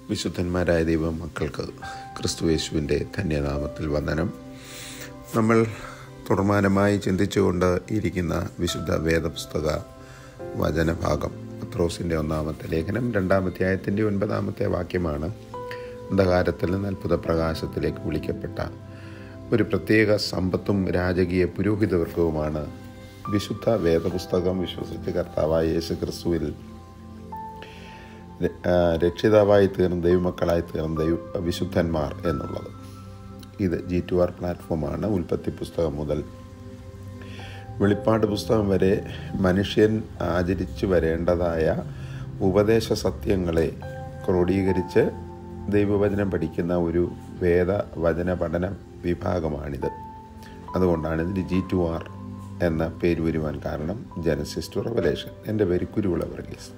വിശുദ്ധന്മാരായ ദൈവ മക്കൾക്ക് ക്രിസ്തുവേശുവിൻ്റെ ധന്യനാമത്തിൽ വന്ദനം നമ്മൾ തുടർമാനമായി ചിന്തിച്ചുകൊണ്ട് ഇരിക്കുന്ന വിശുദ്ധ വേദപുസ്തക വചനഭാഗം പത്രോസിൻ്റെ ഒന്നാമത്തെ ലേഖനം രണ്ടാമത്തെ ആയത്തിൻ്റെ ഒൻപതാമത്തെ വാക്യമാണ് അന്ധകാരത്തിൽ നിന്ന് അത്ഭുത പ്രകാശത്തിലേക്ക് വിളിക്കപ്പെട്ട ഒരു പ്രത്യേക സമ്പത്തും രാജകീയ പുരോഹിതവർഗവുമാണ് വിശുദ്ധ വേദപുസ്തകം വിശ്വസിച്ച് കർത്താവായ യേശു ക്രിസ്തുവിൽ രക്ഷിതാവായി തീർന്ന ദൈവമക്കളായി തീർന്ന ദൈവ വിശുദ്ധന്മാർ എന്നുള്ളത് ഇത് ജി ടു ആർ പ്ലാറ്റ്ഫോമാണ് ഉൽപ്പത്തി പുസ്തകം മുതൽ വെളിപ്പാട് പുസ്തകം വരെ മനുഷ്യൻ ആചരിച്ചു വരേണ്ടതായ ഉപദേശ സത്യങ്ങളെ ക്രോഡീകരിച്ച് ദൈവവചനം പഠിക്കുന്ന ഒരു വേദ വചന പഠന വിഭാഗമാണിത് അതുകൊണ്ടാണ് ഇതിന് ജി ടു ആർ എന്ന പേര് വരുവാൻ കാരണം ജനസിസ് ടു റെവലേഷൻ എൻ്റെ പേര് കുരുവിള വർഗീസ്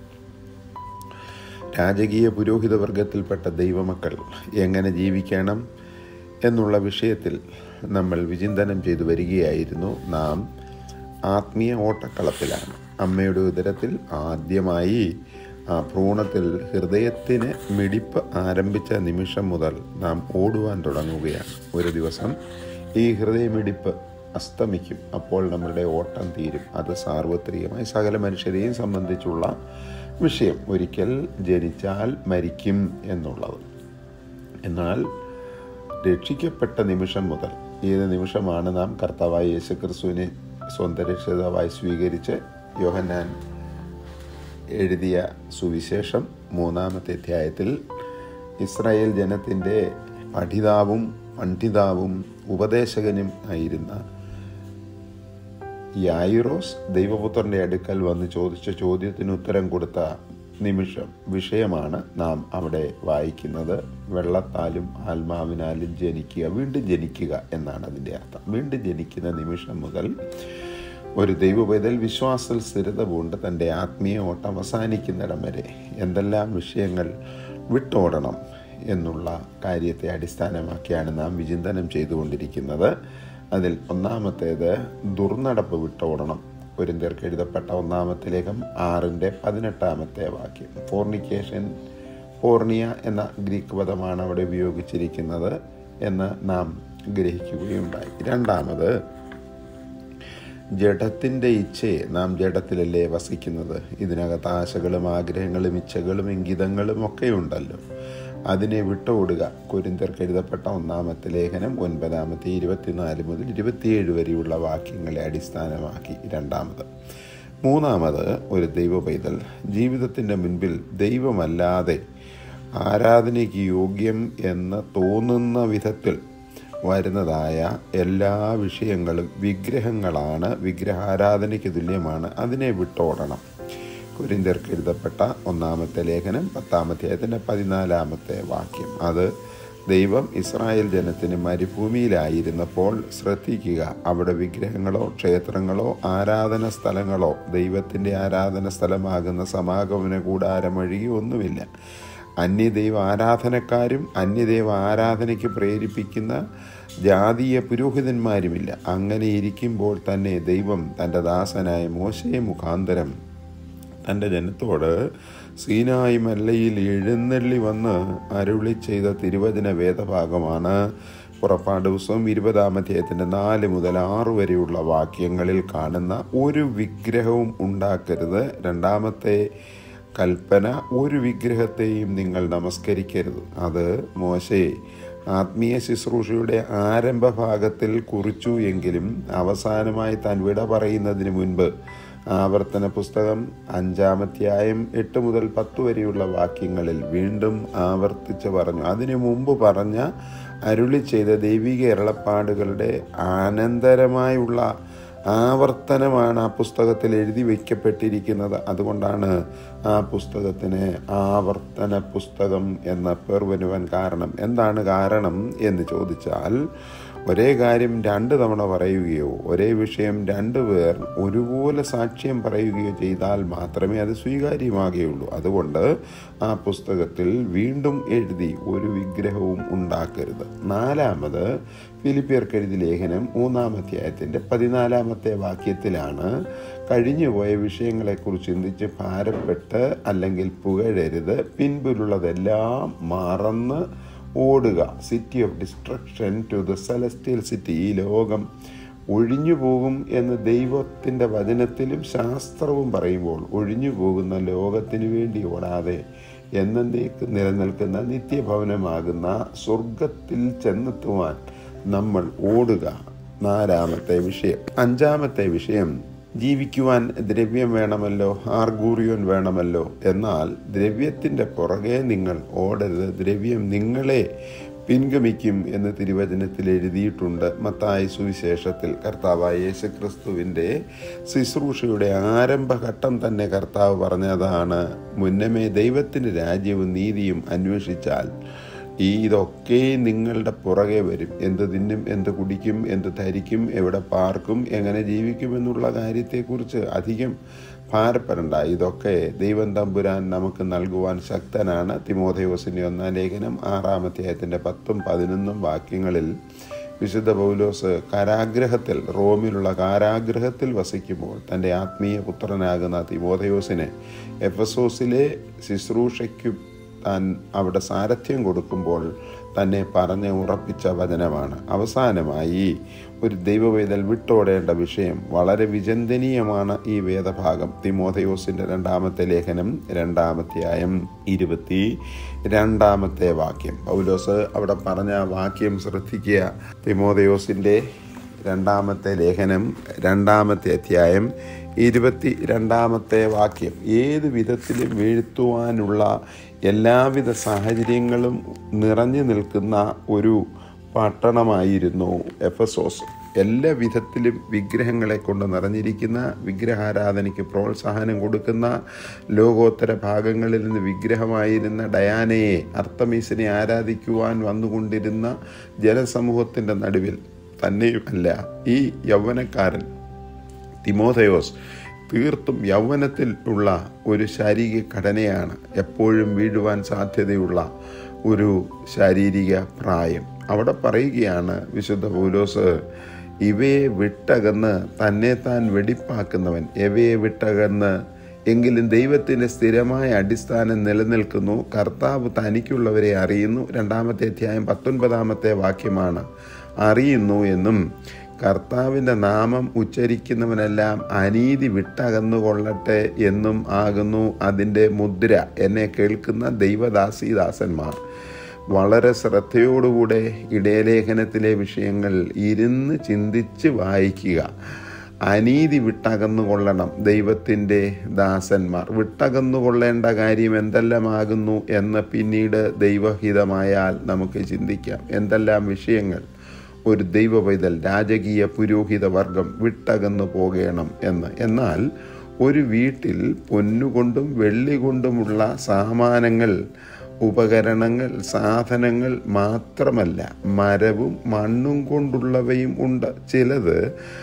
രാജകീയ പുരോഹിത വർഗത്തിൽപ്പെട്ട ദൈവമക്കൾ എങ്ങനെ ജീവിക്കണം എന്നുള്ള വിഷയത്തിൽ നമ്മൾ വിചിന്തനം ചെയ്തു വരികയായിരുന്നു നാം ആത്മീയ ഓട്ടക്കളത്തിലാണ് അമ്മയുടെ ഉദരത്തിൽ ആദ്യമായി ആ ഭ്രൂണത്തിൽ ഹൃദയത്തിന് മിടിപ്പ് ആരംഭിച്ച നിമിഷം മുതൽ നാം ഓടുവാൻ തുടങ്ങുകയാണ് ഒരു ദിവസം ഈ ഹൃദയമിടിപ്പ് അസ്തമിക്കും അപ്പോൾ നമ്മളുടെ ഓട്ടം തീരും അത് സാർവത്രികമായി സകല മനുഷ്യരെയും സംബന്ധിച്ചുള്ള വിഷയം ഒരിക്കൽ ജനിച്ചാൽ മരിക്കും എന്നുള്ളത് എന്നാൽ രക്ഷിക്കപ്പെട്ട നിമിഷം മുതൽ ഏത് നിമിഷമാണ് നാം കർത്താവായ യേശു ക്രിസ്തുവിനെ സ്വന്തം രക്ഷിതാവായി സ്വീകരിച്ച് യോഹന്നാൻ എഴുതിയ സുവിശേഷം മൂന്നാമത്തെ അധ്യായത്തിൽ ഇസ്രായേൽ ജനത്തിൻ്റെ പഠിതാവും പണ്ഡിതാവും ഉപദേശകനും ആയിരുന്ന യായിറോസ് ദൈവപുത്രൻ്റെ അടുക്കൽ വന്ന് ചോദിച്ച ചോദ്യത്തിന് ഉത്തരം കൊടുത്ത നിമിഷം വിഷയമാണ് നാം അവിടെ വായിക്കുന്നത് വെള്ളത്താലും ആത്മാവിനാലും ജനിക്കുക വീണ്ടും ജനിക്കുക എന്നാണ് അതിൻ്റെ അർത്ഥം വീണ്ടും ജനിക്കുന്ന നിമിഷം മുതൽ ഒരു ദൈവപൈതൽ വിശ്വാസത്തിൽ സ്ഥിരത പൂണ്ട് തൻ്റെ ആത്മീയ ഓട്ടം അവസാനിക്കുന്നിടം വരെ എന്തെല്ലാം വിഷയങ്ങൾ വിട്ടോടണം എന്നുള്ള കാര്യത്തെ അടിസ്ഥാനമാക്കിയാണ് നാം വിചിന്തനം ചെയ്തുകൊണ്ടിരിക്കുന്നത് അതിൽ ഒന്നാമത്തേത് ദുർനടപ്പ് വിട്ടോടണം കുരിന്തിയർക്ക് എഴുതപ്പെട്ട ഒന്നാമത്തെ ലേഖം ആറിൻ്റെ പതിനെട്ടാമത്തെ വാക്യം ഫോർണിക്കേഷൻ ഫോർണിയ എന്ന ഗ്രീക്ക് പദമാണ് അവിടെ ഉപയോഗിച്ചിരിക്കുന്നത് എന്ന് നാം ഗ്രഹിക്കുകയുണ്ടായി രണ്ടാമത് ജഡത്തിൻ്റെ ഇച്ഛയെ നാം ജഡത്തിലല്ലേ വസിക്കുന്നത് ഇതിനകത്ത് ആശകളും ആഗ്രഹങ്ങളും ഇച്ഛകളും ഇംഗിതങ്ങളും ഒക്കെ ഉണ്ടല്ലോ അതിനെ വിട്ടോടുക കുരിന്തർക്ക് എഴുതപ്പെട്ട ഒന്നാമത്തെ ലേഖനം ഒൻപതാമത്തെ ഇരുപത്തിനാല് മുതൽ ഇരുപത്തിയേഴ് വരെയുള്ള വാക്യങ്ങളെ അടിസ്ഥാനമാക്കി രണ്ടാമത് മൂന്നാമത് ഒരു ദൈവ പൈതൽ ജീവിതത്തിൻ്റെ മുൻപിൽ ദൈവമല്ലാതെ ആരാധനയ്ക്ക് യോഗ്യം എന്ന് തോന്നുന്ന വിധത്തിൽ വരുന്നതായ എല്ലാ വിഷയങ്ങളും വിഗ്രഹങ്ങളാണ് വിഗ്രഹാരാധനയ്ക്ക് തുല്യമാണ് അതിനെ വിട്ടോടണം കുരിന്തർക്ക് എഴുതപ്പെട്ട ഒന്നാമത്തെ ലേഖനം പത്താമത്തെ അതിൻ്റെ പതിനാലാമത്തെ വാക്യം അത് ദൈവം ഇസ്രായേൽ ജനത്തിന് മരുഭൂമിയിലായിരുന്നപ്പോൾ ശ്രദ്ധിക്കുക അവിടെ വിഗ്രഹങ്ങളോ ക്ഷേത്രങ്ങളോ ആരാധന സ്ഥലങ്ങളോ ദൈവത്തിൻ്റെ ആരാധന സ്ഥലമാകുന്ന സമാഗമന കൂടാരമൊഴികെ ഒന്നുമില്ല അന്യദൈവ ആരാധനക്കാരും അന്യദൈവ ആരാധനയ്ക്ക് പ്രേരിപ്പിക്കുന്ന ജാതീയ പുരോഹിതന്മാരുമില്ല അങ്ങനെ ഇരിക്കുമ്പോൾ തന്നെ ദൈവം തൻ്റെ ദാസനായ മോശയെ മുഖാന്തരം തൻ്റെ ജനത്തോട് സീനായി മല്ലയിൽ എഴുന്നള്ളി വന്ന് അരുളി ചെയ്ത തിരുവചന വേദഭാഗമാണ് പുറപ്പാട് ദിവസവും ഇരുപതാമധ്യായത്തിൻ്റെ നാല് മുതൽ ആറ് വരെയുള്ള വാക്യങ്ങളിൽ കാണുന്ന ഒരു വിഗ്രഹവും ഉണ്ടാക്കരുത് രണ്ടാമത്തെ കൽപ്പന ഒരു വിഗ്രഹത്തെയും നിങ്ങൾ നമസ്കരിക്കരുത് അത് മോശയെ ആത്മീയ ശുശ്രൂഷയുടെ ആരംഭ ഭാഗത്തിൽ കുറിച്ചു എങ്കിലും അവസാനമായി താൻ വിട പറയുന്നതിന് മുൻപ് ആവർത്തന പുസ്തകം അഞ്ചാമധ്യായം എട്ട് മുതൽ പത്ത് വരെയുള്ള വാക്യങ്ങളിൽ വീണ്ടും ആവർത്തിച്ച് പറഞ്ഞു അതിനു മുമ്പ് പറഞ്ഞ അരുളി ചെയ്ത ദൈവിക ഇരളപ്പാടുകളുടെ ആനന്തരമായുള്ള ആവർത്തനമാണ് ആ പുസ്തകത്തിൽ എഴുതി വയ്ക്കപ്പെട്ടിരിക്കുന്നത് അതുകൊണ്ടാണ് ആ പുസ്തകത്തിന് ആവർത്തന പുസ്തകം എന്ന പേർ വരുവാൻ കാരണം എന്താണ് കാരണം എന്ന് ചോദിച്ചാൽ ഒരേ കാര്യം രണ്ട് തവണ പറയുകയോ ഒരേ വിഷയം രണ്ടു പേർ ഒരുപോലെ സാക്ഷ്യം പറയുകയോ ചെയ്താൽ മാത്രമേ അത് സ്വീകാര്യമാകുകയുള്ളൂ അതുകൊണ്ട് ആ പുസ്തകത്തിൽ വീണ്ടും എഴുതി ഒരു വിഗ്രഹവും ഉണ്ടാക്കരുത് നാലാമത് ഫിലിപ്പിയർക്ക് എഴുതി ലേഖനം മൂന്നാം അധ്യായത്തിൻ്റെ പതിനാലാമത്തെ വാക്യത്തിലാണ് കഴിഞ്ഞുപോയ വിഷയങ്ങളെക്കുറിച്ച് ചിന്തിച്ച് ഭാരപ്പെട്ട് അല്ലെങ്കിൽ പുകഴരുത് പിൻപിലുള്ളതെല്ലാം മറന്ന് ഓടുക city of destruction to the celestial city ഈ ലോകം ഒഴിഞ്ഞു പോകും എന്ന് ദൈവത്തിൻ്റെ വചനത്തിലും ശാസ്ത്രവും പറയുമ്പോൾ ഒഴിഞ്ഞു പോകുന്ന ലോകത്തിനു വേണ്ടി ഓടാതെ എന്നേക്ക് നിലനിൽക്കുന്ന നിത്യഭവനമാകുന്ന സ്വർഗത്തിൽ ചെന്നെത്തുവാൻ നമ്മൾ ഓടുക നാലാമത്തെ വിഷയം അഞ്ചാമത്തെ വിഷയം ജീവിക്കുവാൻ ദ്രവ്യം വേണമല്ലോ ആർഗൂറിയോൻ വേണമല്ലോ എന്നാൽ ദ്രവ്യത്തിൻ്റെ പുറകെ നിങ്ങൾ ഓടരുത് ദ്രവ്യം നിങ്ങളെ പിൻഗമിക്കും എന്ന് തിരുവചനത്തിൽ എഴുതിയിട്ടുണ്ട് മത്തായ സുവിശേഷത്തിൽ കർത്താവായ യേശു ക്രിസ്തുവിൻ്റെ ശുശ്രൂഷയുടെ ആരംഭഘട്ടം തന്നെ കർത്താവ് പറഞ്ഞതാണ് മുന്നമേ ദൈവത്തിൻ്റെ രാജ്യവും നീതിയും അന്വേഷിച്ചാൽ ഈ ഇതൊക്കെ നിങ്ങളുടെ പുറകെ വരും എന്ത് തിന്നും എന്ത് കുടിക്കും എന്ത് ധരിക്കും എവിടെ പാർക്കും എങ്ങനെ ജീവിക്കും എന്നുള്ള കാര്യത്തെക്കുറിച്ച് അധികം ഭാരപ്പെടണ്ട ഇതൊക്കെ ദൈവം തമ്പുരാൻ നമുക്ക് നൽകുവാൻ ശക്തനാണ് തിമോഥയോസിൻ്റെ ഒന്നാം ലേഖനം ആറാമധ്യായത്തിൻ്റെ പത്തും പതിനൊന്നും വാക്യങ്ങളിൽ വിശുദ്ധ പൗലോസ് കാരാഗ്രഹത്തിൽ റോമിലുള്ള കാരാഗ്രഹത്തിൽ വസിക്കുമ്പോൾ തൻ്റെ ആത്മീയ പുത്രനാകുന്ന തിമോഥയോസിനെ എഫസോസിലെ ശുശ്രൂഷയ്ക്കു താൻ അവിടെ സാരഥ്യം കൊടുക്കുമ്പോൾ തന്നെ പറഞ്ഞ് ഉറപ്പിച്ച വചനമാണ് അവസാനമായി ഒരു ദൈവവേദൽ വിട്ടോടേണ്ട വിഷയം വളരെ വിചന്തനീയമാണ് ഈ വേദഭാഗം തിമോഥയോസിൻ്റെ രണ്ടാമത്തെ ലേഖനം രണ്ടാമത്തെയായം ഇരുപത്തി രണ്ടാമത്തെ വാക്യം പൗലോസ് അവിടെ പറഞ്ഞ വാക്യം ശ്രദ്ധിക്കുക തിമോഥയോസിൻ്റെ രണ്ടാമത്തെ ലേഖനം രണ്ടാമത്തെ അധ്യായം ഇരുപത്തി രണ്ടാമത്തെ വാക്യം ഏത് വിധത്തിലും വീഴ്ത്തുവാനുള്ള എല്ലാവിധ സാഹചര്യങ്ങളും നിറഞ്ഞു നിൽക്കുന്ന ഒരു പട്ടണമായിരുന്നു എഫസോസ് എല്ലാ വിധത്തിലും വിഗ്രഹങ്ങളെ കൊണ്ട് നിറഞ്ഞിരിക്കുന്ന വിഗ്രഹാരാധനയ്ക്ക് പ്രോത്സാഹനം കൊടുക്കുന്ന ലോകോത്തര ഭാഗങ്ങളിൽ നിന്ന് വിഗ്രഹമായിരുന്ന ഡയാനയെ അർത്തമീസിനെ ആരാധിക്കുവാൻ വന്നുകൊണ്ടിരുന്ന ജനസമൂഹത്തിൻ്റെ നടുവിൽ തന്നെയുമല്ല ഈ യൗവനക്കാരൻ തിമോഥയോസ് തീർത്തും യൗവനത്തിൽ ഉള്ള ഒരു ശാരീരിക ഘടനയാണ് എപ്പോഴും വീഴുവാൻ സാധ്യതയുള്ള ഒരു ശാരീരിക പ്രായം അവിടെ പറയുകയാണ് വിശുദ്ധ പൗലോസ് ഇവയെ വിട്ടകന്ന് തന്നെ താൻ വെടിപ്പാക്കുന്നവൻ ഇവയെ വിട്ടകന്ന് എങ്കിലും ദൈവത്തിൻ്റെ സ്ഥിരമായ അടിസ്ഥാനം നിലനിൽക്കുന്നു കർത്താവ് തനിക്കുള്ളവരെ അറിയുന്നു രണ്ടാമത്തെ അധ്യായം പത്തൊൻപതാമത്തെ വാക്യമാണ് അറിയുന്നു എന്നും കർത്താവിൻ്റെ നാമം ഉച്ചരിക്കുന്നവനെല്ലാം അനീതി വിട്ടകന്നുകൊള്ളട്ടെ എന്നും ആകുന്നു അതിൻ്റെ മുദ്ര എന്നെ കേൾക്കുന്ന ദൈവദാസീദാസന്മാർ വളരെ ശ്രദ്ധയോടുകൂടെ ഇടയലേഖനത്തിലെ വിഷയങ്ങൾ ഇരുന്ന് ചിന്തിച്ച് വായിക്കുക അനീതി വിട്ടകന്നുകൊള്ളണം ദൈവത്തിൻ്റെ ദാസന്മാർ വിട്ടകന്നുകൊള്ളേണ്ട കാര്യം എന്തെല്ലാമാകുന്നു എന്ന് പിന്നീട് ദൈവഹിതമായാൽ നമുക്ക് ചിന്തിക്കാം എന്തെല്ലാം വിഷയങ്ങൾ ഒരു ദൈവ പൈതൽ രാജകീയ പുരോഹിത വർഗം വിട്ടകന്നു പോകണം എന്ന് എന്നാൽ ഒരു വീട്ടിൽ പൊന്നുകൊണ്ടും വെള്ളി കൊണ്ടുമുള്ള സാമാനങ്ങൾ ഉപകരണങ്ങൾ സാധനങ്ങൾ മാത്രമല്ല മരവും മണ്ണും കൊണ്ടുള്ളവയും ഉണ്ട് ചിലത്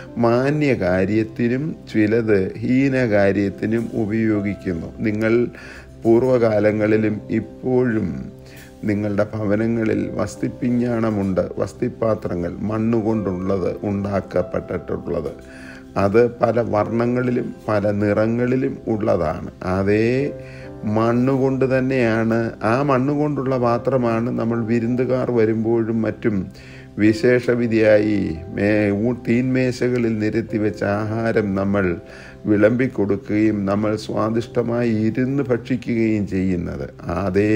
മാന്യകാര്യത്തിനും ചിലത് ഹീനകാര്യത്തിനും ഉപയോഗിക്കുന്നു നിങ്ങൾ പൂർവകാലങ്ങളിലും ഇപ്പോഴും നിങ്ങളുടെ ഭവനങ്ങളിൽ വസ്തിപ്പിഞ്ഞാണമുണ്ട് വസ്തിപാത്രങ്ങൾ മണ്ണുകൊണ്ടുള്ളത് ഉണ്ടാക്കപ്പെട്ടിട്ടുള്ളത് അത് പല വർണ്ണങ്ങളിലും പല നിറങ്ങളിലും ഉള്ളതാണ് അതേ മണ്ണുകൊണ്ട് തന്നെയാണ് ആ മണ്ണുകൊണ്ടുള്ള പാത്രമാണ് നമ്മൾ വിരുന്നുകാർ വരുമ്പോഴും മറ്റും വിശേഷവിധിയായി മേ തീന്മേശകളിൽ നിരത്തി വെച്ച ആഹാരം നമ്മൾ വിളമ്പിക്കൊടുക്കുകയും നമ്മൾ സ്വാദിഷ്ടമായി ഇരുന്ന് ഭക്ഷിക്കുകയും ചെയ്യുന്നത് അതേ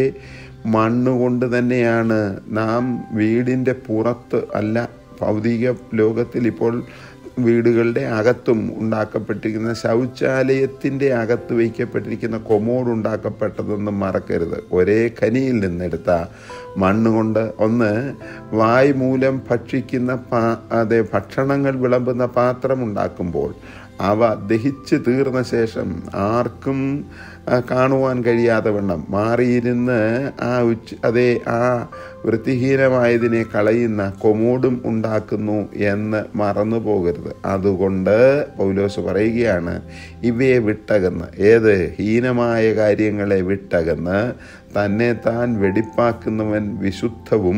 മണ്ണുകൊണ്ട് തന്നെയാണ് നാം വീടിൻ്റെ പുറത്ത് അല്ല ഭൗതിക ലോകത്തിൽ ഇപ്പോൾ വീടുകളുടെ അകത്തും ഉണ്ടാക്കപ്പെട്ടിരിക്കുന്ന ശൗചാലയത്തിൻ്റെ അകത്ത് വയ്ക്കപ്പെട്ടിരിക്കുന്ന കൊമോഡ് ഉണ്ടാക്കപ്പെട്ടതെന്ന് മറക്കരുത് ഒരേ ഖനിയിൽ നിന്നെടുത്ത മണ്ണുകൊണ്ട് ഒന്ന് വായ് മൂലം ഭക്ഷിക്കുന്ന പാ അതെ ഭക്ഷണങ്ങൾ വിളമ്പുന്ന പാത്രം ഉണ്ടാക്കുമ്പോൾ അവ ദഹിച്ചു തീർന്ന ശേഷം ആർക്കും ആ, കാണുവാൻ കഴിയാതെ വണ്ണം മാറിയിരുന്ന് ആ ഉച്ച അതേ ആ വൃത്തിഹീനമായതിനെ കളയുന്ന കൊമോടും ഉണ്ടാക്കുന്നു എന്ന് മറന്നു പോകരുത് അതുകൊണ്ട് പൗലോസ് പറയുകയാണ് ഇവയെ വിട്ടകന്ന് ഏത് ഹീനമായ കാര്യങ്ങളെ വിട്ടകന്ന് തന്നെ താൻ വെടിപ്പാക്കുന്നവൻ വിശുദ്ധവും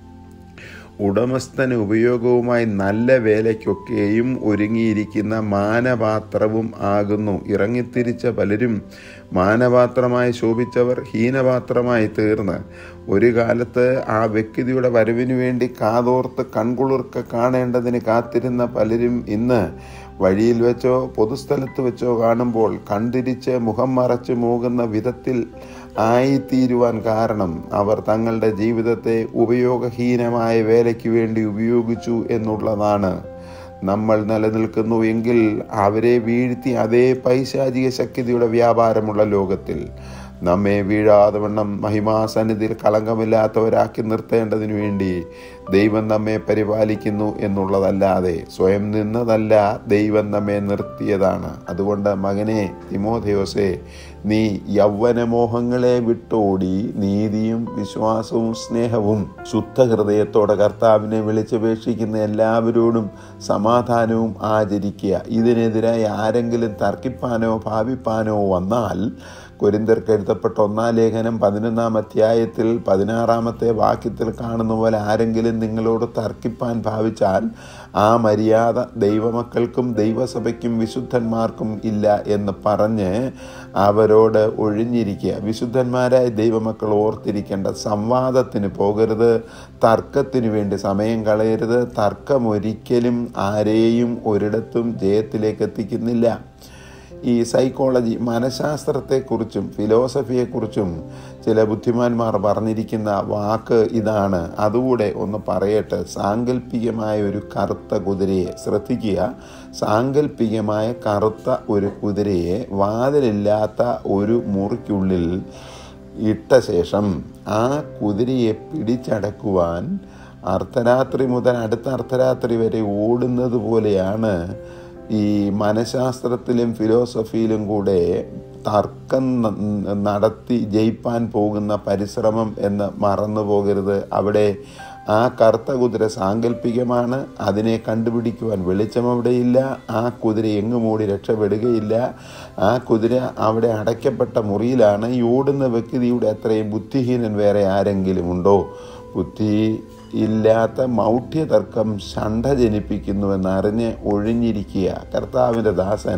ഉടമസ്ഥന് ഉപയോഗവുമായി നല്ല വേലയ്ക്കൊക്കെയും ഒരുങ്ങിയിരിക്കുന്ന മാനപാത്രവും ആകുന്നു ഇറങ്ങിത്തിരിച്ച പലരും മാനപാത്രമായി ശോഭിച്ചവർ ഹീനപാത്രമായി തീർന്ന് ഒരു കാലത്ത് ആ വ്യക്തിയുടെ വരവിനു വേണ്ടി കാതോർത്ത് കൺകുളിർക്ക കാണേണ്ടതിന് കാത്തിരുന്ന പലരും ഇന്ന് വഴിയിൽ വെച്ചോ പൊതുസ്ഥലത്ത് വെച്ചോ കാണുമ്പോൾ കണ്ടിരിച്ച് മുഖം മറച്ചു മൂകുന്ന വിധത്തിൽ ആയിത്തീരുവാൻ കാരണം അവർ തങ്ങളുടെ ജീവിതത്തെ ഉപയോഗഹീനമായ വേലയ്ക്ക് വേണ്ടി ഉപയോഗിച്ചു എന്നുള്ളതാണ് നമ്മൾ നിലനിൽക്കുന്നു എങ്കിൽ അവരെ വീഴ്ത്തി അതേ പൈശാചിക ശക്തിയുടെ വ്യാപാരമുള്ള ലോകത്തിൽ നമ്മെ വീഴാതെ വണ്ണം മഹിമാസന്നിധിയിൽ കളങ്കമില്ലാത്തവരാക്കി നിർത്തേണ്ടതിനു വേണ്ടി ദൈവം നമ്മെ പരിപാലിക്കുന്നു എന്നുള്ളതല്ലാതെ സ്വയം നിന്നതല്ല ദൈവം നമ്മെ നിർത്തിയതാണ് അതുകൊണ്ട് മകനെ തിമോഥയോസേ നീ യൗവനമോഹങ്ങളെ വിട്ടോടി നീതിയും വിശ്വാസവും സ്നേഹവും ശുദ്ധ ഹൃദയത്തോടെ കർത്താവിനെ വിളിച്ചപേക്ഷിക്കുന്ന എല്ലാവരോടും സമാധാനവും ആചരിക്കുക ഇതിനെതിരായി ആരെങ്കിലും തർക്കിപ്പാനോ ഭാവിപ്പാനോ വന്നാൽ കൊരിന്തർക്ക് എഴുതപ്പെട്ട ഒന്നാം ലേഖനം പതിനൊന്നാം അധ്യായത്തിൽ പതിനാറാമത്തെ വാക്യത്തിൽ കാണുന്ന പോലെ ആരെങ്കിലും നിങ്ങളോട് തർക്കിപ്പാൻ ഭാവിച്ചാൽ ആ മര്യാദ ദൈവമക്കൾക്കും ദൈവസഭയ്ക്കും വിശുദ്ധന്മാർക്കും ഇല്ല എന്ന് പറഞ്ഞ് അവരോട് ഒഴിഞ്ഞിരിക്കുക വിശുദ്ധന്മാരായ ദൈവമക്കൾ ഓർത്തിരിക്കേണ്ട സംവാദത്തിന് പോകരുത് തർക്കത്തിന് വേണ്ടി സമയം കളയരുത് തർക്കം ഒരിക്കലും ആരെയും ഒരിടത്തും ജയത്തിലേക്ക് എത്തിക്കുന്നില്ല ഈ സൈക്കോളജി മനഃശാസ്ത്രത്തെക്കുറിച്ചും ഫിലോസഫിയെക്കുറിച്ചും ചില ബുദ്ധിമാന്മാർ പറഞ്ഞിരിക്കുന്ന വാക്ക് ഇതാണ് അതുകൂടെ ഒന്ന് പറയട്ടെ സാങ്കല്പികമായ ഒരു കറുത്ത കുതിരയെ ശ്രദ്ധിക്കുക സാങ്കല്പികമായ കറുത്ത ഒരു കുതിരയെ വാതിലില്ലാത്ത ഒരു മുറിക്കുള്ളിൽ ഇട്ട ശേഷം ആ കുതിരയെ പിടിച്ചടക്കുവാൻ അർദ്ധരാത്രി മുതൽ അടുത്ത അർദ്ധരാത്രി വരെ ഓടുന്നത് പോലെയാണ് ഈ മനഃശാസ്ത്രത്തിലും ഫിലോസഫിയിലും കൂടെ തർക്കം ന- നടത്തി ജയിപ്പാൻ പോകുന്ന പരിശ്രമം എന്ന് മറന്നു പോകരുത് അവിടെ ആ കറുത്ത കുതിര സാങ്കല്പികമാണ് അതിനെ കണ്ടുപിടിക്കുവാൻ വെളിച്ചം അവിടെയില്ല ആ കുതിര എങ്ങും ഓടി രക്ഷപ്പെടുകയില്ല ആ കുതിര അവിടെ അടയ്ക്കപ്പെട്ട മുറിയിലാണ് ഈ ഓടുന്ന വ്യക്തിയുടെ അത്രയും ബുദ്ധിഹീനൻ വേറെ ആരെങ്കിലും ഉണ്ടോ ബുദ്ധി ഇല്ലാത്ത മൗഢ്യ തർക്കം ശണ്ഠ ജനിപ്പിക്കുന്നുവെന്നറിഞ്ഞ് ഒഴിഞ്ഞിരിക്കുക കർത്താവിൻ്റെ ദാസൻ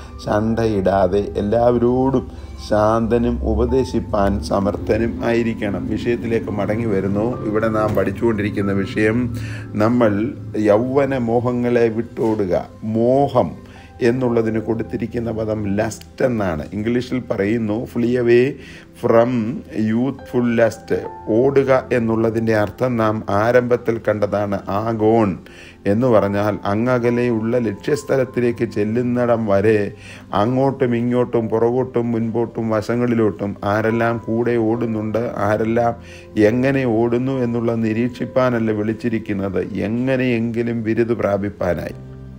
ശണ്ഠയിടാതെ എല്ലാവരോടും ശാന്തനും ഉപദേശിപ്പാൻ സമർത്ഥനും ആയിരിക്കണം വിഷയത്തിലേക്ക് മടങ്ങി വരുന്നു ഇവിടെ നാം പഠിച്ചുകൊണ്ടിരിക്കുന്ന വിഷയം നമ്മൾ യൗവന മോഹങ്ങളെ വിട്ടോടുക മോഹം എന്നുള്ളതിന് കൊടുത്തിരിക്കുന്ന പദം ലസ്റ്റ് എന്നാണ് ഇംഗ്ലീഷിൽ പറയുന്നു flee away from youthful lust ഓടുക എന്നുള്ളതിൻ്റെ അർത്ഥം നാം ആരംഭത്തിൽ കണ്ടതാണ് ആഗോൺ എന്ന് പറഞ്ഞാൽ അങ്ങകലെയുള്ള ലക്ഷ്യസ്ഥലത്തിലേക്ക് ചെല്ലുന്നിടം വരെ അങ്ങോട്ടും ഇങ്ങോട്ടും പുറകോട്ടും മുൻപോട്ടും വശങ്ങളിലോട്ടും ആരെല്ലാം കൂടെ ഓടുന്നുണ്ട് ആരെല്ലാം എങ്ങനെ ഓടുന്നു എന്നുള്ള നിരീക്ഷിപ്പാനല്ല വിളിച്ചിരിക്കുന്നത് എങ്ങനെയെങ്കിലും ബിരുദ് പ്രാപിപ്പാനായി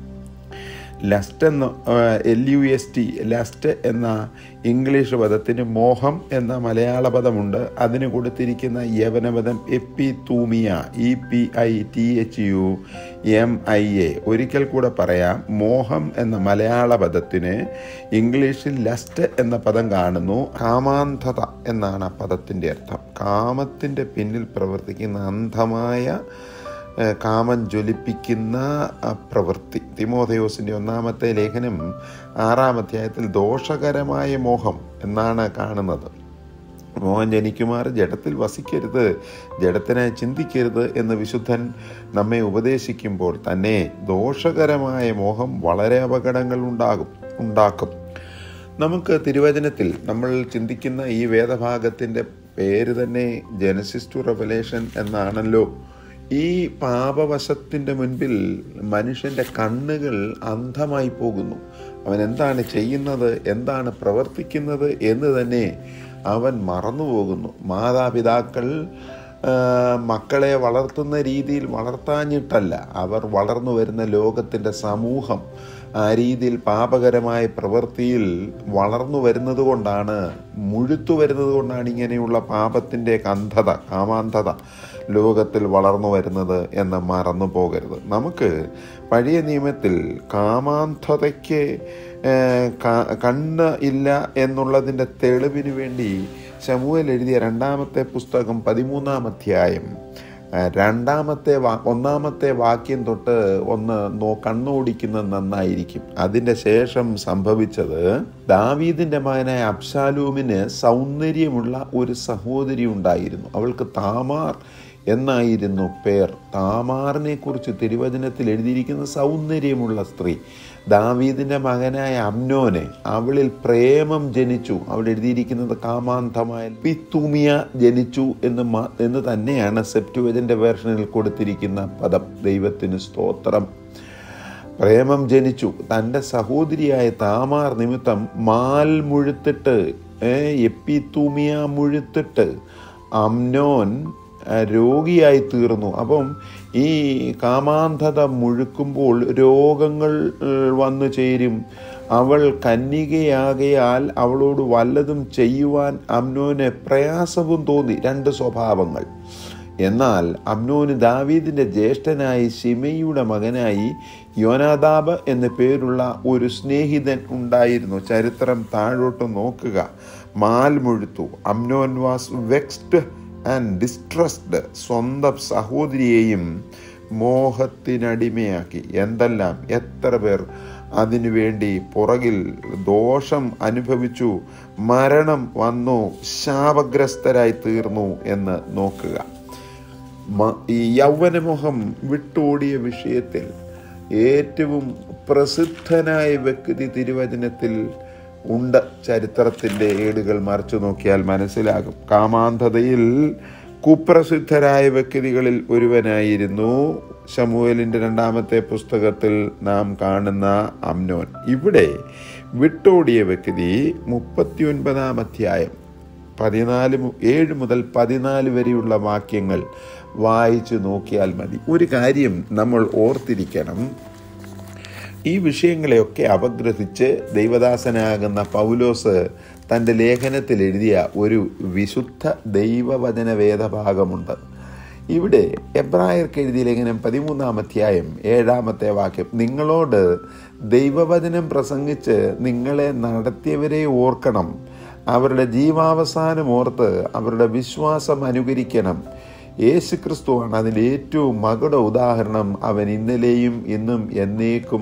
ലസ്റ്റ് എന്ന L U S T lust എന്ന ഇംഗ്ലീഷ് പദത്തിന് മോഹം എന്ന മലയാള പദമുണ്ട് അതിന് കൊടുത്തിരിക്കുന്ന യവനപദം എപ്പി തൂമിയ E P I T H U M I A ഒരിക്കൽ കൂടെ പറയാം മോഹം എന്ന മലയാള പദത്തിന് ഇംഗ്ലീഷിൽ ലസ്റ്റ് എന്ന പദം കാണുന്നു കാമാന്ധത എന്നാണ് ആ പദത്തിൻ്റെ അർത്ഥം കാമത്തിൻ്റെ പിന്നിൽ പ്രവർത്തിക്കുന്ന അന്ധമായ ഏഹ് കാമം ജ്വലിപ്പിക്കുന്ന ആ പ്രവൃത്തി തിമോഥയോസിൻ്റെ ഒന്നാമത്തെ ലേഖനം ആറാം അധ്യായത്തിൽ ദോഷകരമായ മോഹം എന്നാണ് കാണുന്നത് മോഹൻ ജനിക്കുമാർ ജഡത്തിൽ വസിക്കരുത് ജഡത്തിനെ ചിന്തിക്കരുത് എന്ന് വിശുദ്ധൻ നമ്മെ ഉപദേശിക്കുമ്പോൾ തന്നെ ദോഷകരമായ മോഹം വളരെ അപകടങ്ങൾ ഉണ്ടാകും ഉണ്ടാക്കും നമുക്ക് തിരുവചനത്തിൽ നമ്മൾ ചിന്തിക്കുന്ന ഈ വേദഭാഗത്തിൻ്റെ പേര് തന്നെ ജനസിസ് ടു റെവലേഷൻ എന്നാണല്ലോ ഈ പാപവശത്തിൻ്റെ മുൻപിൽ മനുഷ്യൻ്റെ കണ്ണുകൾ അന്ധമായി പോകുന്നു അവൻ എന്താണ് ചെയ്യുന്നത് എന്താണ് പ്രവർത്തിക്കുന്നത് എന്ന് തന്നെ അവൻ മറന്നുപോകുന്നു മാതാപിതാക്കൾ ആ, മക്കളെ വളർത്തുന്ന രീതിയിൽ വളർത്താഞ്ഞിട്ടല്ല അവർ വളർന്നു വരുന്ന ലോകത്തിൻ്റെ സമൂഹം ആ രീതിയിൽ പാപകരമായ പ്രവൃത്തിയിൽ വളർന്നു വരുന്നത് കൊണ്ടാണ് മുഴുത്തു വരുന്നത് കൊണ്ടാണ് ഇങ്ങനെയുള്ള പാപത്തിൻ്റെ കന്ധത കാമാന്ധത ലോകത്തിൽ വളർന്നു വരുന്നത് എന്ന് മറന്നു പോകരുത് നമുക്ക് പഴയ നിയമത്തിൽ കാമാന്ധതയ്ക്ക് ഏഹ്, ക- കണ്ണ് ഇല്ല എന്നുള്ളതിൻ്റെ തെളിവിന് വേണ്ടി ശമുവേൽ എഴുതിയ രണ്ടാമത്തെ പുസ്തകം പതിമൂന്നാം അധ്യായം ആ, രണ്ടാമത്തെ വാ ഒന്നാമത്തെ വാക്യം തൊട്ട് ഒന്ന് നോ കണ്ണോടിക്കുന്നത് നന്നായിരിക്കും അതിൻ്റെ ശേഷം സംഭവിച്ചത് ദാവീദിന്റെ മകനായ അബ്ശാലൂമിന് സൗന്ദര്യമുള്ള ഒരു സഹോദരി ഉണ്ടായിരുന്നു അവൾക്ക് താമാർ എന്നായിരുന്നു പേർ താമാറിനെ കുറിച്ച് തിരുവചനത്തിൽ എഴുതിയിരിക്കുന്ന സൗന്ദര്യമുള്ള സ്ത്രീ ദാവീദിന്റെ മകനായ അമ്നോനെ അവളിൽ പ്രേമം ജനിച്ചു അവിടെ എഴുതിയിരിക്കുന്നത് കാമാന്തമായ പിത്തുമിയ ജനിച്ചു എന്ന് മ- എന്ന് തന്നെയാണ് സെപ്റ്റുവജന്റെ വേർഷനിൽ കൊടുത്തിരിക്കുന്ന പദം ദൈവത്തിന് സ്തോത്രം പ്രേമം ജനിച്ചു തൻ്റെ സഹോദരിയായ താമാർ നിമിത്തം മാൽ മുഴുത്തിട്ട് ഏ, എപ്പിത്തൂമിയ മുഴുത്തിട്ട് അമ്നോൻ ആ, രോഗിയായി തീർന്നു അപ്പം ഈ കാമാന്ധത മുഴുക്കുമ്പോൾ രോഗങ്ങൾ ഏഹ്, വന്നു ചേരും അവൾ കന്യകയാകയാൽ അവളോട് വല്ലതും ചെയ്യുവാൻ അമ്നോന് പ്രയാസവും തോന്നി രണ്ട് സ്വഭാവങ്ങൾ എന്നാൽ അമ്നോന് ദാവീദിന്റെ ജ്യേഷ്ഠനായി ഷിമയുടെ മകനായി യോനാദാബ് എന്ന പേരുള്ള ഒരു സ്നേഹിതൻ ഉണ്ടായിരുന്നു ചരിത്രം താഴോട്ട് നോക്കുക മാൽ മുഴുത്തു Amnon was vexed and distressed സ്വന്തം സഹോദരിയെയും മോഹത്തിനടിമയാക്കി എന്തെല്ലാം എത്ര പേർ അതിനുവേണ്ടി പുറകിൽ ദോഷം അനുഭവിച്ചു മരണം വന്നു ശാപഗ്രസ്തരായി തീർന്നു എന്ന് നോക്കുക മ- ഈ യൗവനമോഹം വിട്ടോടിയ വിഷയത്തിൽ ഏറ്റവും പ്രസിദ്ധനായ വ്യക്തി തിരുവചനത്തിൽ ഉണ്ട് ചരിത്രത്തിൻ്റെ ഏടുകൾ മറിച്ചു നോക്കിയാൽ മനസ്സിലാകും കാമാന്ധതയിൽ കുപ്രസിദ്ധരായ വ്യക്തികളിൽ ഒരുവനായിരുന്നു ശമുവേലിൻ്റെ രണ്ടാമത്തെ പുസ്തകത്തിൽ നാം കാണുന്ന അമ്നോൻ ഇവിടെ വിട്ടോടിയ വ്യക്തി മുപ്പത്തിയൊൻപതാം അധ്യായം പതിനാല് മു- ഏഴ് മുതൽ പതിനാല് വരെയുള്ള വാക്യങ്ങൾ വായിച്ചു നോക്കിയാൽ മതി ഒരു കാര്യം നമ്മൾ ഓർത്തിരിക്കണം ഈ വിഷയങ്ങളെയൊക്കെ അപഗ്രഹിച്ച് ദൈവദാസനാകുന്ന പൗലോസ് തൻ്റെ ലേഖനത്തിൽ എഴുതിയ ഒരു വിശുദ്ധ ദൈവവചന വേദഭാഗമുണ്ട് ഇവിടെ എബ്രായർക്ക് എഴുതിയ ലേഖനം പതിമൂന്നാം അധ്യായം ഏഴാമത്തെ വാക്യം നിങ്ങളോട് ദൈവവചനം പ്രസംഗിച്ച് നിങ്ങളെ നടത്തിയവരെ ഓർക്കണം അവരുടെ ജീവാവസാനം ഓർത്ത് അവരുടെ വിശ്വാസം അനുകരിക്കണം യേശു ക്രിസ്തുവാണ് അതിൻ്റെ ഏറ്റവും മകുട ഉദാഹരണം അവൻ ഇന്നലെയും ഇന്നും എന്നേക്കും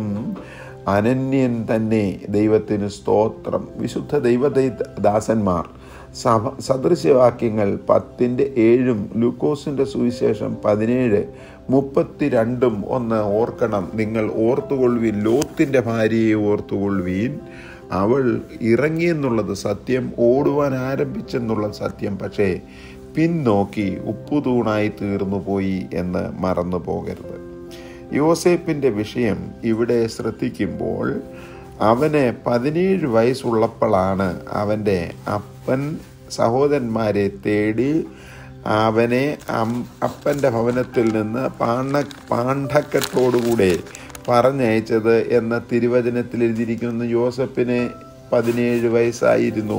അനന്യൻ തന്നെ ദൈവത്തിന് സ്തോത്രം വിശുദ്ധ ദൈവദാസന്മാർ സഭ സദൃശ്യവാക്യങ്ങൾ പത്തിൻ്റെ ഏഴും ലൂക്കോസിൻ്റെ സുവിശേഷം പതിനേഴ് മുപ്പത്തിരണ്ടും ഒന്ന് ഓർക്കണം നിങ്ങൾ ഓർത്തുകൊള്ളുവീൻ ലോത്തിൻ്റെ ഭാര്യയെ ഓർത്തുകൊള്ളുവീൻ അവൾ ഇറങ്ങിയെന്നുള്ളത് സത്യം ഓടുവാൻ ആരംഭിച്ചെന്നുള്ളത് സത്യം പക്ഷേ പിന്നോക്കി ഉപ്പുതൂണായി തീർന്നു പോയി എന്ന് മറന്നു പോകരുത് യോസേപ്പിൻ്റെ വിഷയം ഇവിടെ ശ്രദ്ധിക്കുമ്പോൾ അവന് പതിനേഴ് വയസ്സുള്ളപ്പോഴാണ് അവൻ്റെ അപ്പൻ സഹോദരന്മാരെ തേടി അവനെ അം- അപ്പൻ്റെ ഭവനത്തിൽ നിന്ന് പാണ്ണ പാണ്ഡക്കത്തോടുകൂടെ പറഞ്ഞയച്ചത് എന്ന തിരുവചനത്തിൽ എഴുതിയിരിക്കുന്ന യോസഫിന് പതിനേഴ് വയസ്സായിരുന്നു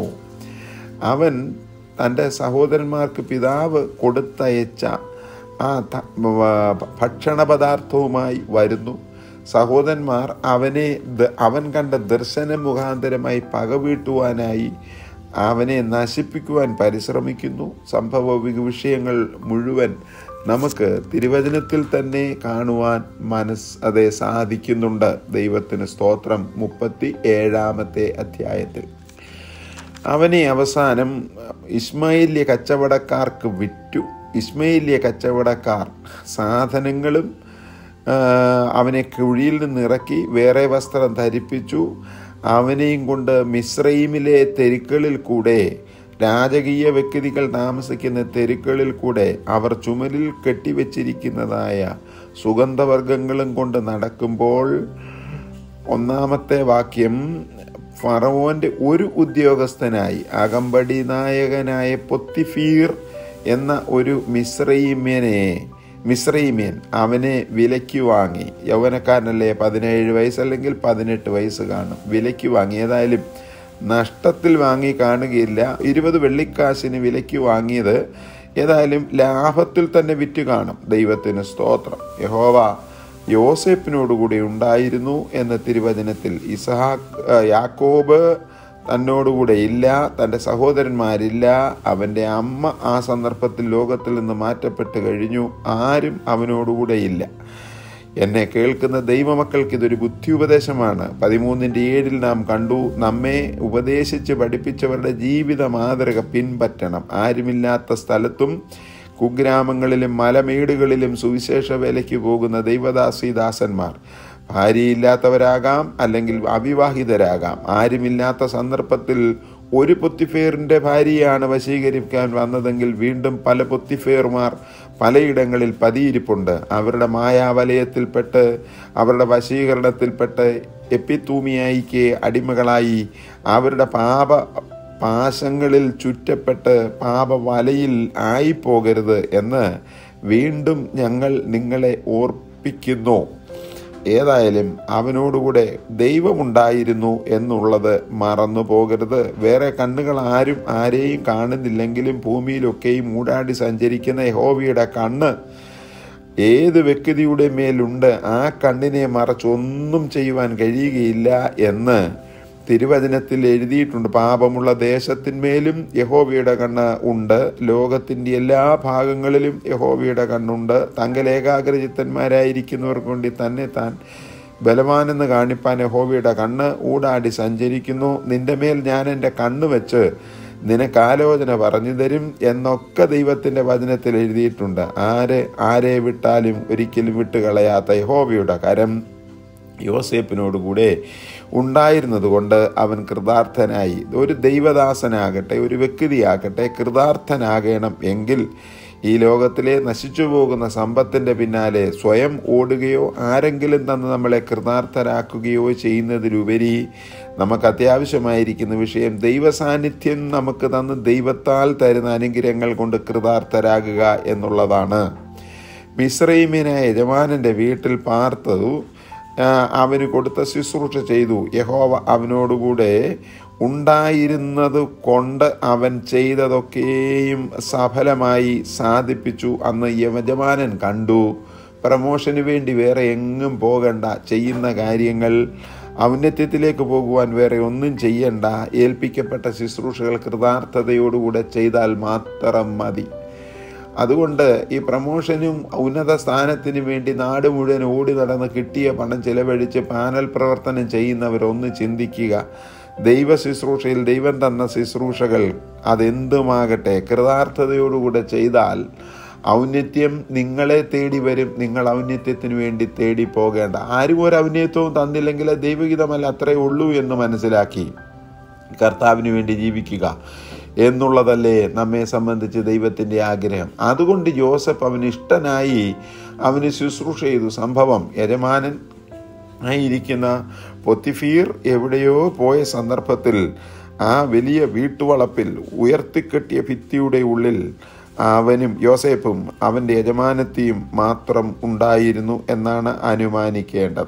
അവൻ തൻ്റെ സഹോദരന്മാർക്ക് പിതാവ് കൊടുത്തയച്ച ആ ത- വ- ഭക്ഷണ പദാർത്ഥവുമായി വരുന്നു സഹോദരന്മാർ അവനെ ദ- അവൻ കണ്ട ദർശന മുഖാന്തരമായി പകവീട്ടുവാനായി അവനെ നശിപ്പിക്കുവാൻ പരിശ്രമിക്കുന്നു സംഭവ വി- വിഷയങ്ങൾ മുഴുവൻ നമുക്ക് തിരുവചനത്തിൽ തന്നെ കാണുവാൻ മനസ് അതെ സാധിക്കുന്നുണ്ട് ദൈവത്തിന് സ്തോത്രം മുപ്പത്തി ഏഴാമത്തെ അധ്യായത്തിൽ അവനെ അവസാനം ഇസ്മായില്യ കച്ചവടക്കാർക്ക് വിറ്റു ഇസ്മായില്യ കച്ചവടക്കാർ സാധനങ്ങളും ആ, അവനെ കുഴിയിൽ നിന്ന് ഇറക്കി വേറെ വസ്ത്രം ധരിപ്പിച്ചു അവനെയും കൊണ്ട് മിശ്രൈമിലെ തെരുക്കളിൽ കൂടെ രാജകീയ വ്യക്തികൾ താമസിക്കുന്ന തെരുക്കളിൽ കൂടെ അവർ ചുമലിൽ കെട്ടിവെച്ചിരിക്കുന്നതായ സുഗന്ധവർഗങ്ങളും കൊണ്ട് നടക്കുമ്പോൾ ഒന്നാമത്തെ വാക്യം ഫറവോന്റെ ഒരു ഉദ്യോഗസ്ഥനായി അകമ്പടി നായകനായ പൊത്തിഫീർ എന്ന ഒരു മിശ്രൈമ്യനെ മിശ്രീമ്യൻ അവനെ വിലയ്ക്ക് വാങ്ങി യൗവനക്കാരനല്ലേ പതിനേഴ് വയസ്സ് അല്ലെങ്കിൽ പതിനെട്ട് വയസ്സ് കാണും വിലയ്ക്ക് വാങ്ങി ഏതായാലും നഷ്ടത്തിൽ വാങ്ങി കാണുകയില്ല ഇരുപത് വെള്ളിക്കാശിന് വിലയ്ക്ക് വാങ്ങിയത് ഏതായാലും ലാഭത്തിൽ തന്നെ വിറ്റ് കാണും ദൈവത്തിന് സ്തോത്രം യഹോവ യോസേപ്പിനോടുകൂടി ഉണ്ടായിരുന്നു എന്ന തിരുവചനത്തിൽ ഇസഹാക്ക് ആ, യാക്കോബ് തന്നോടുകൂടെ ഇല്ല തൻ്റെ സഹോദരന്മാരില്ല അവൻ്റെ അമ്മ ആ സന്ദർഭത്തിൽ ലോകത്തിൽ നിന്ന് മാറ്റപ്പെട്ട് കഴിഞ്ഞു ആരും അവനോടുകൂടെ ഇല്ല എന്നെ കേൾക്കുന്ന ദൈവമക്കൾക്ക് ഇതൊരു ബുദ്ധി ഉപദേശമാണ് പതിമൂന്നിൻ്റെ ഏഴിൽ നാം കണ്ടു നമ്മെ ഉപദേശിച്ച് പഠിപ്പിച്ചവരുടെ ജീവിത മാതൃക പിൻപറ്റണം ആരുമില്ലാത്ത സ്ഥലത്തും കുഗ്രാമങ്ങളിലും മലമേടുകളിലും സുവിശേഷ വേലയ്ക്ക് പോകുന്ന ദൈവദാസിദാസന്മാർ ഭാര്യയില്ലാത്തവരാകാം അല്ലെങ്കിൽ അവിവാഹിതരാകാം ആരുമില്ലാത്ത സന്ദർഭത്തിൽ ഒരു പൊത്തിഫേറിൻ്റെ ഭാര്യയാണ് വശീകരിക്കാൻ വന്നതെങ്കിൽ വീണ്ടും പല പൊത്തിഫേർമാർ പലയിടങ്ങളിൽ പതിയിരിപ്പുണ്ട് അവരുടെ മായാവലയത്തിൽപ്പെട്ട് അവരുടെ വശീകരണത്തിൽപ്പെട്ട് എപ്പിത്തൂമിയായിക്ക് അടിമകളായി അവരുടെ പാപ പാശങ്ങളിൽ ചുറ്റപ്പെട്ട് പാപവലയിൽ ആയിപ്പോകരുത് എന്ന് വീണ്ടും ഞങ്ങൾ നിങ്ങളെ ഓർപ്പിക്കുന്നു ഏതായാലും അവനോടുകൂടെ ദൈവമുണ്ടായിരുന്നു എന്നുള്ളത് മറന്നു പോകരുത് വേറെ കണ്ണുകൾ ആരും ആരെയും കാണുന്നില്ലെങ്കിലും ഭൂമിയിലൊക്കെയും മൂടാടി സഞ്ചരിക്കുന്ന യഹോവയുടെ കണ്ണ് ഏത് വ്യക്തിയുടെ മേലുണ്ട് ആ കണ്ണിനെ മറച്ചൊന്നും ചെയ്യുവാൻ കഴിയുകയില്ല എന്ന് തിരുവചനത്തിൽ എഴുതിയിട്ടുണ്ട് പാപമുള്ള ദേശത്തിന്മേലും യഹോവയുടെ കണ്ണ് ഉണ്ട് ലോകത്തിൻ്റെ എല്ലാ ഭാഗങ്ങളിലും യഹോവയുടെ കണ്ണുണ്ട് തങ്കൽ ഏകാഗ്രചിത്തന്മാരായിരിക്കുന്നവർക്ക് വേണ്ടി തന്നെ താൻ ബലവാനെന്ന് കാണിപ്പാൻ യഹോവയുടെ കണ്ണ് ഊടാടി സഞ്ചരിക്കുന്നു നിന്റെ മേൽ ഞാൻ എൻ്റെ കണ്ണ് വെച്ച് നിനക്ക് ആലോചന പറഞ്ഞു തരും എന്നൊക്കെ ദൈവത്തിൻ്റെ വചനത്തിൽ എഴുതിയിട്ടുണ്ട് ആര് ആരെ വിട്ടാലും ഒരിക്കലും വിട്ടുകളയാത്ത യഹോവയുടെ കരം യോസേപ്പിനോടുകൂടെ ഉണ്ടായിരുന്നത് കൊണ്ട് അവൻ കൃതാർത്ഥനായി ഒരു ദൈവദാസനാകട്ടെ ഒരു വ്യക്തിയാകട്ടെ കൃതാർത്ഥനാകണം എങ്കിൽ ഈ ലോകത്തിലെ നശിച്ചു പോകുന്ന സമ്പത്തിൻ്റെ പിന്നാലെ സ്വയം ഓടുകയോ ആരെങ്കിലും തന്ന് നമ്മളെ കൃതാർത്ഥരാക്കുകയോ ചെയ്യുന്നതിലുപരി നമുക്ക് അത്യാവശ്യമായിരിക്കുന്ന വിഷയം ദൈവസാന്നിധ്യം നമുക്ക് തന്ന് ദൈവത്താൽ തരുന്ന അനുഗ്രഹങ്ങൾ കൊണ്ട് കൃതാർത്ഥരാകുക എന്നുള്ളതാണ് മിശ്രൈമിനെ യജമാനൻ്റെ വീട്ടിൽ പാർത്തതു ആ, അവന് കൊടുത്ത ശുശ്രൂഷ ചെയ്തു യഹോവ അവനോടുകൂടെ ഉണ്ടായിരുന്നത് കൊണ്ട് അവൻ ചെയ്തതൊക്കെയും സഫലമായി സാധിപ്പിച്ചു അന്ന് യജമാനൻ കണ്ടു പ്രമോഷന് വേണ്ടി വേറെ എങ്ങും പോകണ്ട ചെയ്യുന്ന കാര്യങ്ങൾ ഔന്നത്യത്തിലേക്ക് പോകുവാൻ വേറെ ഒന്നും ചെയ്യണ്ട ഏൽപ്പിക്കപ്പെട്ട ശുശ്രൂഷകൾ കൃതാർത്ഥതയോടുകൂടെ ചെയ്താൽ മാത്രം മതി അതുകൊണ്ട് ഈ പ്രമോഷനും ഉന്നത സ്ഥാനത്തിന് വേണ്ടി നാട് മുഴുവൻ ഓടി നടന്ന് കിട്ടിയ പണം ചെലവഴിച്ച് പാനൽ പ്രവർത്തനം ചെയ്യുന്നവരൊന്ന് ചിന്തിക്കുക ദൈവ ശുശ്രൂഷയിൽ ദൈവം തന്ന ശുശ്രൂഷകൾ അതെന്തുമാകട്ടെ കൃതാർത്ഥതയോടുകൂടെ ചെയ്താൽ ഔന്നത്യം നിങ്ങളെ തേടി വരും നിങ്ങൾ ഔന്നത്യത്തിന് വേണ്ടി തേടി പോകേണ്ട ആരും ഒരു ഔന്നത്യവും തന്നില്ലെങ്കിൽ അത് ദൈവഗീതമല്ല അത്രേ ഉള്ളൂ എന്ന് മനസ്സിലാക്കി കർത്താവിന് വേണ്ടി ജീവിക്കുക എന്നുള്ളതല്ലേ നമ്മെ സംബന്ധിച്ച് ദൈവത്തിൻ്റെ ആഗ്രഹം അതുകൊണ്ട് ജോസഫ് അവന് ഇഷ്ടനായി അവന് ശുശ്രൂഷ ചെയ്തു സംഭവം യജമാനൻ ആയിരിക്കുന്ന പൊത്തിഫീർ എവിടെയോ പോയ സന്ദർഭത്തിൽ ആ വലിയ വീട്ടുവളപ്പിൽ ഉയർത്തിക്കെട്ടിയ ഭിത്തിയുടെ ഉള്ളിൽ അവനും യോസേപ്പും അവൻ്റെ യജമാനത്തെയും മാത്രം ഉണ്ടായിരുന്നു എന്നാണ് അനുമാനിക്കേണ്ടത്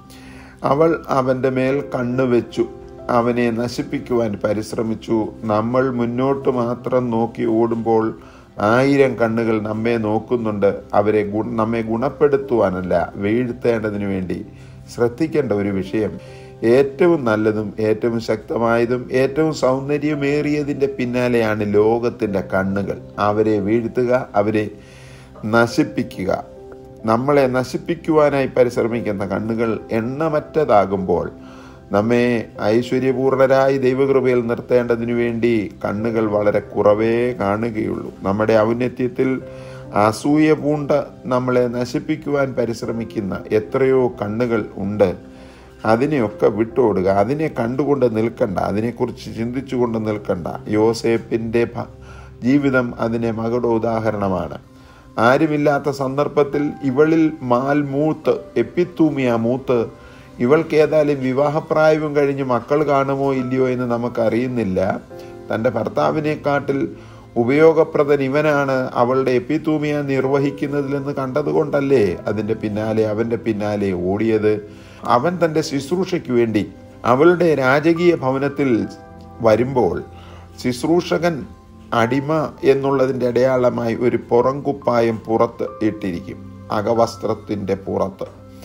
അവൾ അവൻ്റെ മേൽ കണ്ണുവെച്ചു അവനെ നശിപ്പിക്കുവാൻ പരിശ്രമിച്ചു നമ്മൾ മുന്നോട്ട് മാത്രം നോക്കി ഓടുമ്പോൾ ആയിരം കണ്ണുകൾ നമ്മെ നോക്കുന്നുണ്ട് അവരെ ഗു നമ്മെ ഗുണപ്പെടുത്തുവാനല്ല വീഴ്ത്തേണ്ടതിനു വേണ്ടി ശ്രദ്ധിക്കേണ്ട ഒരു വിഷയം ഏറ്റവും നല്ലതും ഏറ്റവും ശക്തമായതും ഏറ്റവും സൗന്ദര്യമേറിയതിൻ്റെ പിന്നാലെയാണ് ലോകത്തിൻ്റെ കണ്ണുകൾ അവരെ വീഴ്ത്തുക അവരെ നശിപ്പിക്കുക നമ്മളെ നശിപ്പിക്കുവാനായി പരിശ്രമിക്കുന്ന കണ്ണുകൾ എണ്ണമറ്റതാകുമ്പോൾ നമ്മെ ഐശ്വര്യപൂർണരായി ദൈവകൃപയിൽ നിർത്തേണ്ടതിനു വേണ്ടി കണ്ണുകൾ വളരെ കുറവേ കാണുകയുള്ളൂ നമ്മുടെ ഔന്നത്യത്തിൽ അസൂയ പൂണ്ട നമ്മളെ നശിപ്പിക്കുവാൻ പരിശ്രമിക്കുന്ന എത്രയോ കണ്ണുകൾ ഉണ്ട് അതിനെയൊക്കെ വിട്ടോടുക അതിനെ കണ്ടുകൊണ്ട് നിൽക്കണ്ട അതിനെക്കുറിച്ച് ചിന്തിച്ചുകൊണ്ട് നിൽക്കണ്ട യോസേപ്പിൻ്റെ ഭ- ജീവിതം അതിനെ മകളുടെ ഉദാഹരണമാണ് ആരുമില്ലാത്ത സന്ദർഭത്തിൽ ഇവളിൽ മാൽ മൂത്ത് എപ്പിത്തൂമിയ മൂത്ത് ഇവൾക്ക് ഏതായാലും വിവാഹപ്രായവും കഴിഞ്ഞ് മക്കൾ കാണുമോ ഇല്ലയോ എന്ന് നമുക്കറിയുന്നില്ല തൻ്റെ ഭർത്താവിനെക്കാട്ടിൽ ഉപയോഗപ്രദൻ ഇവനാണ് അവളുടെ എപ്പിത്തൂമിയ നിർവഹിക്കുന്നതിലെന്ന് കണ്ടതുകൊണ്ടല്ലേ അതിൻ്റെ പിന്നാലെ അവൻ്റെ പിന്നാലെ ഓടിയത് അവൻ തൻ്റെ ശുശ്രൂഷയ്ക്ക് വേണ്ടി അവളുടെ രാജകീയ ഭവനത്തിൽ വരുമ്പോൾ ശുശ്രൂഷകൻ അടിമ എന്നുള്ളതിൻ്റെ അടയാളമായി ഒരു പുറംകുപ്പായം പുറത്ത് ഇട്ടിരിക്കും അകവസ്ത്രത്തിൻ്റെ പുറത്ത്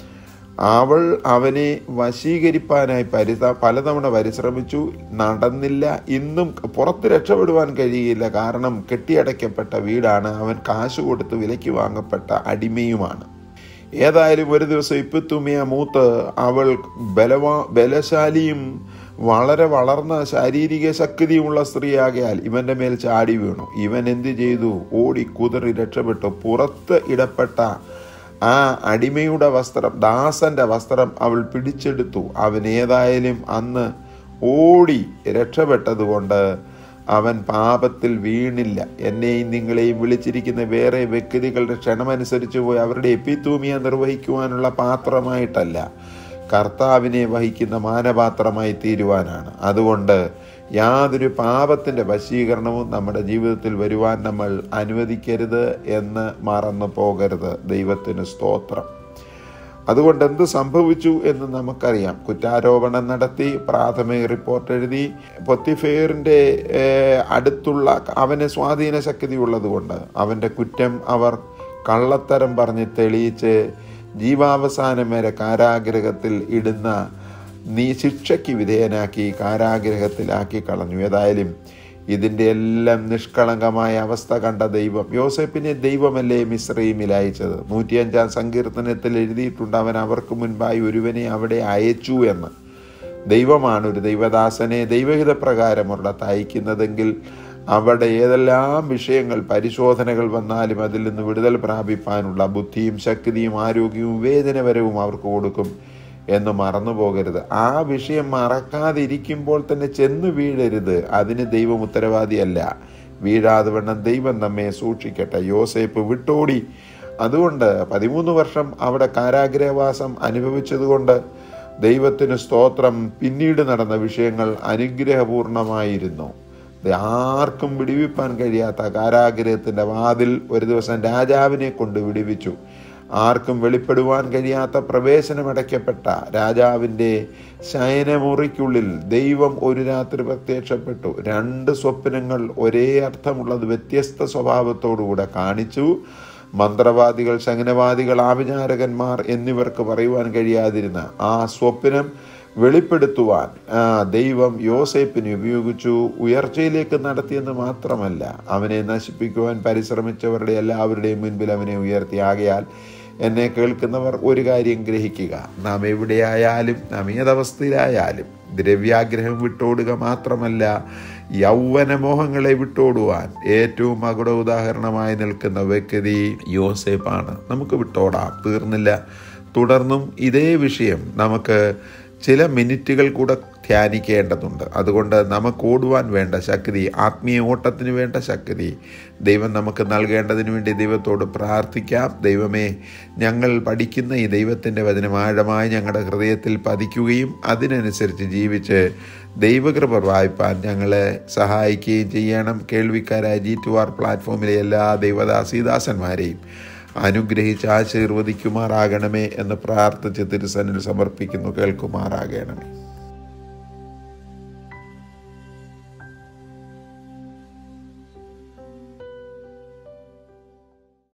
അവൾ അവനെ വശീകരിപ്പാനായി പരിത പലതവണ പരിശ്രമിച്ചു നടന്നില്ല ഇന്നും പുറത്ത് രക്ഷപ്പെടുവാൻ കഴിയില്ല കാരണം കെട്ടിയടയ്ക്കപ്പെട്ട വീടാണ് അവൻ കാശ് കൊടുത്ത് വിലയ്ക്ക് വാങ്ങപ്പെട്ട അടിമയുമാണ് ഏതായാലും ഒരു ദിവസം ഇപ്പത്തുമിയ മൂത്ത് അവൾ ബലവാ ബലശാലിയും വളരെ വളർന്ന ശാരീരിക ശക്തിയുമുള്ള സ്ത്രീയാകയാൽ ഇവന്റെ മേൽ ചാടി വീണു ഇവൻ എന്ത് ചെയ്തു ഓടി കുതിറി രക്ഷപ്പെട്ടു പുറത്ത് ഇടപ്പെട്ട ആ അടിമയുടെ വസ്ത്രം ദാസന്റെ വസ്ത്രം അവൾ പിടിച്ചെടുത്തു അവൻ ഏതായാലും അന്ന് ഓടി രക്ഷപ്പെട്ടതുകൊണ്ട് അവൻ പാപത്തിൽ വീണില്ല എന്നെയും നിങ്ങളെയും വിളിച്ചിരിക്കുന്ന വേറെ വ്യക്തികളുടെ ക്ഷണമനുസരിച്ച് പോയി അവരുടെ എപ്പിത്തൂമിയ നിർവഹിക്കുവാനുള്ള പാത്രമായിട്ടല്ല കർത്താവിനെ വഹിക്കുന്ന മാനപാത്രമായി തീരുവാനാണ് അതുകൊണ്ട് യാതൊരു പാപത്തിൻ്റെ വശീകരണവും നമ്മുടെ ജീവിതത്തിൽ വരുവാൻ നമ്മൾ അനുവദിക്കരുത് എന്ന് മറന്നു പോകരുത് ദൈവത്തിന് സ്തോത്രം അതുകൊണ്ട് എന്ത് സംഭവിച്ചു എന്ന് നമുക്കറിയാം കുറ്റാരോപണം നടത്തി പ്രാഥമിക റിപ്പോർട്ട് എഴുതി പൊത്തിഫെയറിൻ്റെ അടുത്തുള്ള അവന് സ്വാധീന ശക്തി ഉള്ളതുകൊണ്ട് അവൻ്റെ കുറ്റം അവർ കള്ളത്തരം പറഞ്ഞ് തെളിയിച്ച് ജീവാവസാനം വരെ കാരാഗ്രഹത്തിൽ ഇടുന്ന നീ ശിക്ഷയ്ക്ക് വിധേയനാക്കി കാരാഗ്രഹത്തിലാക്കി കളഞ്ഞു ഏതായാലും ഇതിൻ്റെ എല്ലാം നിഷ്കളങ്കമായ അവസ്ഥ കണ്ട ദൈവം യോസെപ്പിനെ ദൈവമല്ലേ മിശ്രയിമിൽ അയച്ചത് നൂറ്റിയഞ്ചാം സങ്കീർത്തനത്തിൽ എഴുതിയിട്ടുണ്ട് അവൻ അവർക്ക് മുൻപായി ഒരുവനെ അവിടെ അയച്ചു എന്ന് ദൈവമാണ് ഒരു ദൈവദാസനെ ദൈവഹിത പ്രകാരമുള്ള തയ്ക്കുന്നതെങ്കിൽ അവിടെ ഏതെല്ലാം വിഷയങ്ങൾ പരിശോധനകൾ വന്നാലും അതിൽ നിന്ന് വിടുതൽ പ്രാപിപ്പാനുള്ള ബുദ്ധിയും ശക്തിയും ആരോഗ്യവും വേദനപരവും അവർക്ക് കൊടുക്കും എന്ന് മറന്നു പോകരുത് ആ വിഷയം മറക്കാതിരിക്കുമ്പോൾ തന്നെ ചെന്ന് വീഴരുത് അതിന് ദൈവം ഉത്തരവാദിയല്ല വീഴാതെ വണ്ണം ദൈവം നമ്മെ സൂക്ഷിക്കട്ടെ യോസേപ്പ് വിട്ടോടി അതുകൊണ്ട് പതിമൂന്ന് വർഷം അവിടെ കാരാഗ്രഹവാസം അനുഭവിച്ചതുകൊണ്ട് ദൈവത്തിന് സ്തോത്രം പിന്നീട് നടന്ന വിഷയങ്ങൾ അനുഗ്രഹപൂർണമായിരുന്നു ആർക്കും വിടിവിപ്പാൻ കഴിയാത്ത കാരാഗ്രഹത്തിൻ്റെ വാതിൽ ഒരു ദിവസം രാജാവിനെ കൊണ്ട് വിടിവിച്ചു ആർക്കും വെളിപ്പെടുവാൻ കഴിയാത്ത പ്രവേശനമടയ്ക്കപ്പെട്ട രാജാവിൻ്റെ ശയനമുറിക്കുള്ളിൽ ദൈവം ഒരു രാത്രി പ്രത്യക്ഷപ്പെട്ടു രണ്ട് സ്വപ്നങ്ങൾ ഒരേ അർത്ഥമുള്ളത് വ്യത്യസ്ത സ്വഭാവത്തോടുകൂടെ കാണിച്ചു മന്ത്രവാദികൾ ശകനവാദികൾ ആവിചാരകന്മാർ എന്നിവർക്ക് പറയുവാൻ കഴിയാതിരുന്ന ആ സ്വപ്നം വെളിപ്പെടുത്തുവാൻ ദൈവം യോസേപ്പിനെ ഉപയോഗിച്ചു ഉയർച്ചയിലേക്ക് നടത്തിയെന്ന് മാത്രമല്ല അവനെ നശിപ്പിക്കുവാൻ പരിശ്രമിച്ചവരുടെ എല്ലാവരുടെയും മുൻപിൽ അവനെ ഉയർത്തി ആകയാൽ എന്നെ കേൾക്കുന്നവർ ഒരു കാര്യം ഗ്രഹിക്കുക നാം എവിടെയായാലും നാം ഏതവസ്ഥയിലായാലും ദ്രവ്യാഗ്രഹം വിട്ടോടുക മാത്രമല്ല യൗവനമോഹങ്ങളെ വിട്ടോടുവാൻ ഏറ്റവും മകുട ഉദാഹരണമായി നിൽക്കുന്ന വ്യക്തി യോസേപ്പാണ് നമുക്ക് വിട്ടോടാം തീർന്നില്ല തുടർന്നും ഇതേ വിഷയം നമുക്ക് ചില മിനിറ്റുകൾ കൂടെ ധ്യാനിക്കേണ്ടതുണ്ട് അതുകൊണ്ട് നമുക്ക് ഓടുവാൻ വേണ്ട ശക്തി ആത്മീയ ഓട്ടത്തിന് വേണ്ട ശക്തി ദൈവം നമുക്ക് നൽകേണ്ടതിന് വേണ്ടി ദൈവത്തോട് പ്രാർത്ഥിക്കാം ദൈവമേ ഞങ്ങൾ പഠിക്കുന്ന ഈ ദൈവത്തിൻ്റെ വചനം ആഴമായി ഞങ്ങളുടെ ഹൃദയത്തിൽ പതിക്കുകയും അതിനനുസരിച്ച് ജീവിച്ച് ദൈവകൃപ വായ്പാൻ ഞങ്ങളെ സഹായിക്കുകയും ചെയ്യണം കേൾവിക്കാരായ ജി ടു ആർ പ്ലാറ്റ്ഫോമിലെ എല്ലാ ദൈവദാസീദാസന്മാരെയും അനുഗ്രഹിച്ച് ആശീർവദിക്കുമാറാകണമേ എന്ന് പ്രാർത്ഥിച്ച് തിരുസനിൽ സമർപ്പിക്കുന്നു കേൾക്കുമാറാകണമേ